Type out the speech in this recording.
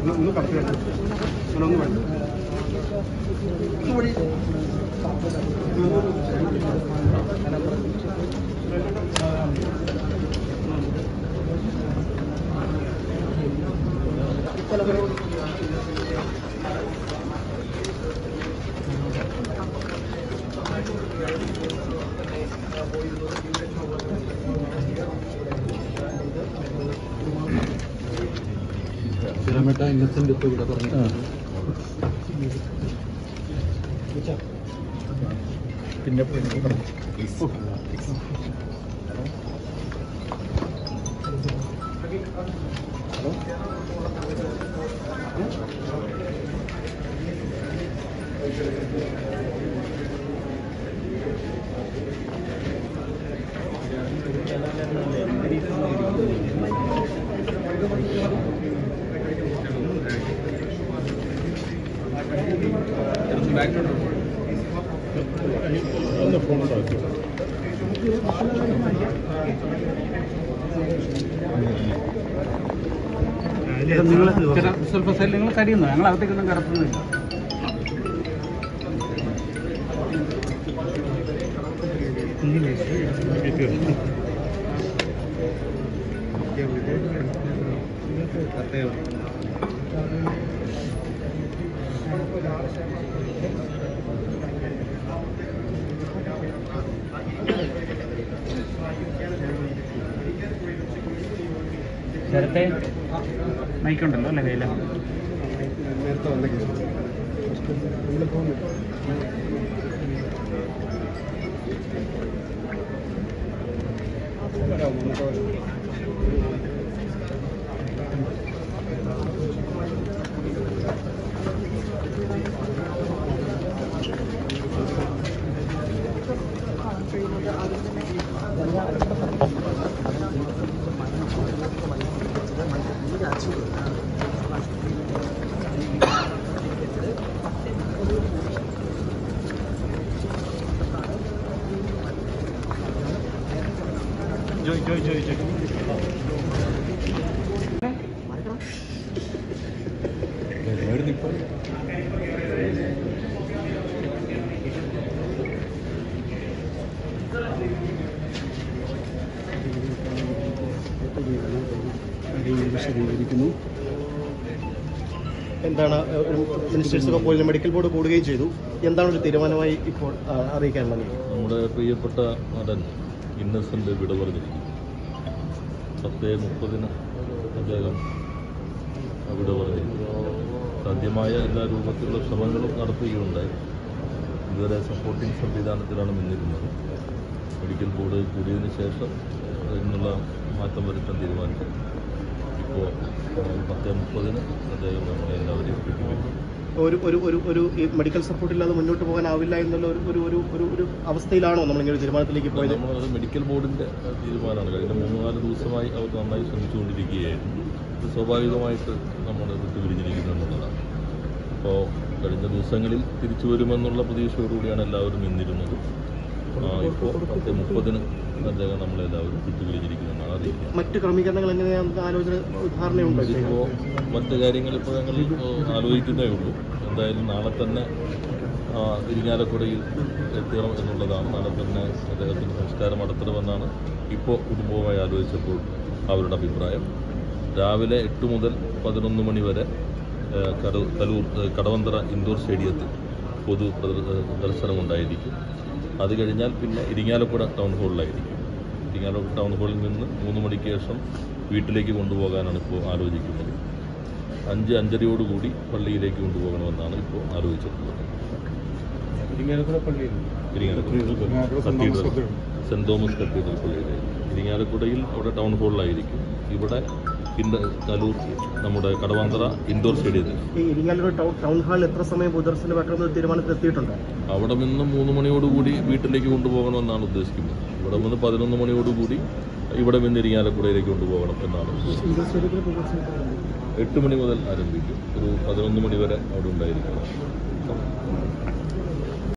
ഒന്ന് ഒന്ന് കടത്തി വേണ്ട അങ്ങനെ ഒന്ന് വേണ്ട സിനിമേട്ട ഇന്നസെന്റ് ഇപ്പൊ ഇവിടെ പറഞ്ഞു പിന്നെ ഒന്ന് ഫോൺ ഉണ്ടാക്കി സ്വല്പ സൈഡിൽ നിങ്ങൾ തടിയുന്നു ഞങ്ങൾ അകത്തേക്കൊന്നും കിടത്തുന്നില്ല നേരത്തെ മൈക്കുണ്ടല്ലോ അല്ലേ കയ്യിൽ നേരത്തെ വന്നെങ്കിൽ ജോയ് ജോയ് ജോയ് ജോയ് എവിടുന്ന് ഇപ്പൊ വിശദീകരിക്കുന്നു എന്താണ് മിനിസ്റ്റേഴ്സ് ഒക്കെ പോയി മെഡിക്കൽ ബോർഡ് കൂടുകയും ചെയ്തു എന്താണ് ഒരു തീരുമാനമായി ഇപ്പോൾ ആ, അറിയിക്കാനുള്ളത് നമ്മുടെ പ്രിയപ്പെട്ട നടൻ ഇന്നസെൻ്റ് വിട പറഞ്ഞിരിക്കുന്നു പത്ത് മുപ്പതിന് അദ്ദേഹം വിട പറഞ്ഞിരിക്കുന്നു സാധ്യമായ എല്ലാ രൂപത്തിലുള്ള ശ്രമങ്ങളും നടത്തുകയുണ്ടായി ഇതുവരെ സപ്പോർട്ടിംഗ് സംവിധാനത്തിലാണ് നിന്നിരുന്നത് മെഡിക്കൽ ബോർഡ് കൂടിയതിന് ശേഷം അതിനുള്ള മാറ്റം വരുത്താൻ തീരുമാനിച്ചു ഇപ്പോൾ പത്ത് മുപ്പതിന് അദ്ദേഹം നമ്മളെ എല്ലാവരെയും വിട്ടുവയ്ക്കും ഒരു ഒരു ഒരു ഒരു ഈ മെഡിക്കൽ സപ്പോർട്ട് ഇല്ലാതെ മുന്നോട്ട് പോകാനാവില്ല എന്നുള്ള ഒരു ഒരു ഒരു ഒരു ഒരു അവസ്ഥയിലാണോ നമ്മൾ ഇങ്ങനെ ഒരു തീരുമാനത്തിലേക്ക് പോയത് നമ്മളത് മെഡിക്കൽ ബോർഡിന്റെ അഹ്, തീരുമാനമാണ് കഴിഞ്ഞ മൂന്ന് നാല് ദിവസമായി അവർ നന്നായി ശ്രമിച്ചുകൊണ്ടിരിക്കുകയായിരുന്നു ഇത് സ്വാഭാവികമായിട്ട് നമ്മൾ വിട്ടുപിരിഞ്ഞിരിക്കുന്നു എന്നുള്ളതാണ് അപ്പോൾ കഴിഞ്ഞ ദിവസങ്ങളിൽ തിരിച്ചു വരുമെന്നുള്ള പ്രതീക്ഷയോടുകൂടിയാണ് എല്ലാവരും ഇന്നിരുന്നത് ഇപ്പോൾ പത്ത് മുപ്പതിന് അദ്ദേഹം നമ്മളെല്ലാവരും വിട്ടുപിരിഞ്ഞിരിക്കുന്നതെന്നാണ് അറിയിക്കുന്നത് മറ്റ് ക്രമീകരണങ്ങൾ എങ്ങനെയാണെന്ന് ആലോചന ധാരണയുണ്ടോ ഇതിപ്പോൾ മറ്റ് കാര്യങ്ങൾ ഇപ്പോൾ ഞങ്ങൾ ആലോചിക്കുന്നേ ഉള്ളൂ എന്തായാലും നാളെ തന്നെ ആ, ഇരിങ്ങാലക്കുടയിൽ എത്തണം എന്നുള്ളതാണ് നാളെ തന്നെ അദ്ദേഹത്തിൻ്റെ സംസ്കാരം നടത്തണമെന്നാണ് ഇപ്പോൾ കുടുംബവുമായി ആലോചിച്ചപ്പോൾ അവരുടെ അഭിപ്രായം രാവിലെ എട്ട് മുതൽ പതിനൊന്ന് മണി വരെ ആ, കട കലൂർ ആ, കടവന്തറ ഇൻഡോർ സ്റ്റേഡിയത്തിൽ പൊതു പ്രദർ- ദർശനം ഉണ്ടായിരിക്കും അത് കഴിഞ്ഞാൽ പിന്നെ ഇരിങ്ങാലക്കുട ടൗൺ ഹാളിലായിരിക്കും ഇരിങ്ങാലക്കുട ടൗൺ ഹാളിൽ നിന്ന് മൂന്ന് മണിക്ക് ശേഷം വീട്ടിലേക്ക് കൊണ്ടുപോകാനാണ് ഇപ്പോൾ ആലോചിക്കുന്നത് അഞ്ച് അഞ്ചരയോടുകൂടി പള്ളിയിലേക്ക് കൊണ്ടുപോകണമെന്നാണ് ഇപ്പോൾ ആലോചിച്ചിട്ടുള്ളത് ഇരിങ്ങാലക്കുട കത്തീഡ്രൽ സെൻറ് തോമസ് കത്തീഡ്രൽ പള്ളിയിലേക്ക് ഇരിങ്ങാലക്കുടയിൽ അവിടെ ടൗൺ ഹാളിലായിരിക്കും ഇവിടെ ഇൻഡ കലൂർ നമ്മുടെ കടവാന്തറ ഇൻഡോർ സ്റ്റേഡിയത്തിൽ ഈ ഇരിങ്ങാലൂർ ടൗൺ ടൗൺ ഹാളിൽ എത്ര സമയം പൊതുദർശനം വെക്കണമെന്ന് ഒരു തീരുമാനത്തിൽ എത്തിയിട്ടുണ്ടോ അവിടെ നിന്ന് മൂന്ന് മണിയോടുകൂടി വീട്ടിലേക്ക് കൊണ്ടുപോകണമെന്നാണ് ഉദ്ദേശിക്കുന്നത് ഇവിടെ നിന്ന് പതിനൊന്ന് മണിയോടുകൂടി ഇവിടെ നിന്ന് ഇരിങ്ങാലക്കുടയിലേക്ക് കൊണ്ടുപോകണം എന്നാണ് എട്ട് മണി മുതൽ ആരംഭിക്കും ഒരു പതിനൊന്ന് മണി വരെ അവിടെ ഉണ്ടായിരിക്കണം